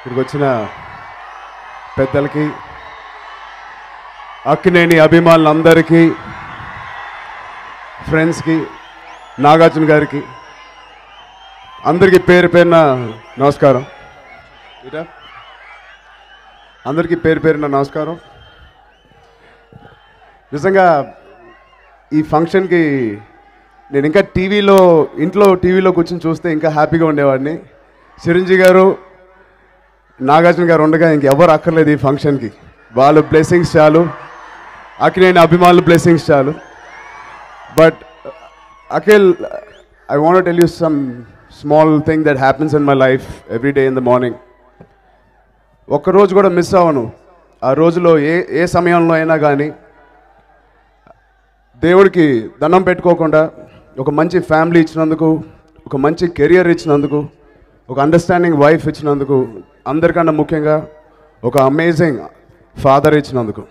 ఇక్కడికి వచ్చిన పెద్దలకి అక్కినేని అభిమానులందరికీ ఫ్రెండ్స్కి నాగార్జున గారికి అందరికీ పేరు పేరున నమస్కారం ఇటా అందరికీ పేరు పేరున నమస్కారం నిజంగా ఈ ఫంక్షన్కి నేను ఇంకా టీవీలో ఇంట్లో టీవీలో కూర్చొని చూస్తే ఇంకా హ్యాపీగా ఉండేవాడిని చిరంజీవి గారు నాగార్జున గారు ఉండగా ఇంకెవరు అక్కర్లేదు ఈ ఫంక్షన్కి వాళ్ళు బ్లెస్సింగ్స్ చాలు అక్కినేని అభిమానులు బ్లెస్సింగ్స్ చాలు but Akhil I want tell you some small thing that happens in my life every day in the morning ఒక్కరోజు కూడా మిస్ అవ్వను ఆ రోజులో ఏ ఏ సమయంలో అయినా కానీ దేవుడికి దండం పెట్టుకోకుండా ఒక మంచి ఫ్యామిలీ ఇచ్చినందుకు ఒక మంచి కెరియర్ ఇచ్చినందుకు ఒక అండర్స్టాండింగ్ వైఫ్ ఇచ్చినందుకు అందరికన్నా ముఖ్యంగా ఒక అమేజింగ్ ఫాదర్ ఇచ్చినందుకు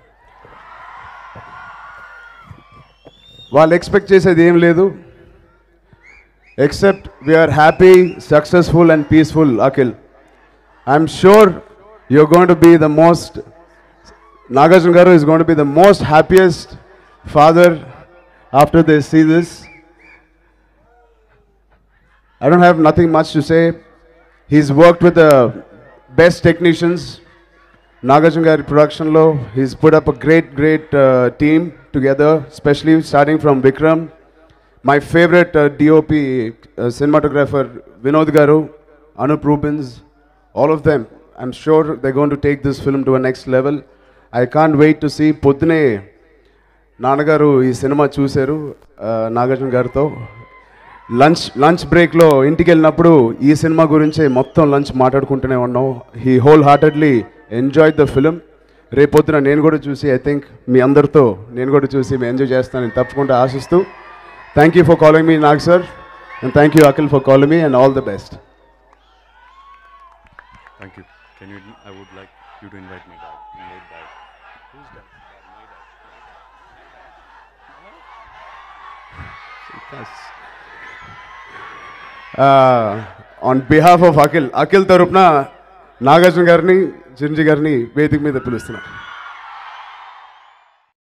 వాళ్ళు ఎక్స్పెక్ట్ చేసేది ఏం లేదు except we're happy successful and peaceful Akhil I'm sure you're going to be the most Nagarjuna garu is going to be the most happiest father after they see this. I don't have nothing much to say. He's worked with the best technicians. Nagarjuna Gari production lo, he's put up a great, great uh, team together, especially starting from Vikram. My favorite uh, DOP uh, cinematographer, Vinod Garu, Anup Rubens, all of them. I'm sure they're going to take this film to a next level. I can't wait to see పొద్దునే నాన్నగారు ఈ cinema చూశారు ఆ, నాగార్జున గారితో lunch lunch బ్రేక్లో ఇంటికి వెళ్ళినప్పుడు ఈ cinema గురించే మొత్తం లంచ్ మాట్లాడుకుంటూనే ఉన్నాం he wholeheartedly enjoy the film రేపొద్దున నేను కూడా చూసి ఐ థింక్ మీ అందరితో నేను కూడా చూసి మీ ఎంజాయ్ చేస్తానని తప్పకుండా ఆశిస్తూ thank you for calling me Nag sir and thank you Akhil for calling me and all the best Thank you. Can you? I would like you to invite my dad. My late dad. Who's that? My dad. On behalf of Akhil Akhil తరపున నాగార్జున గారిని చిరంజీవి గారిని వేదిక మీద పిలుస్తున్నాను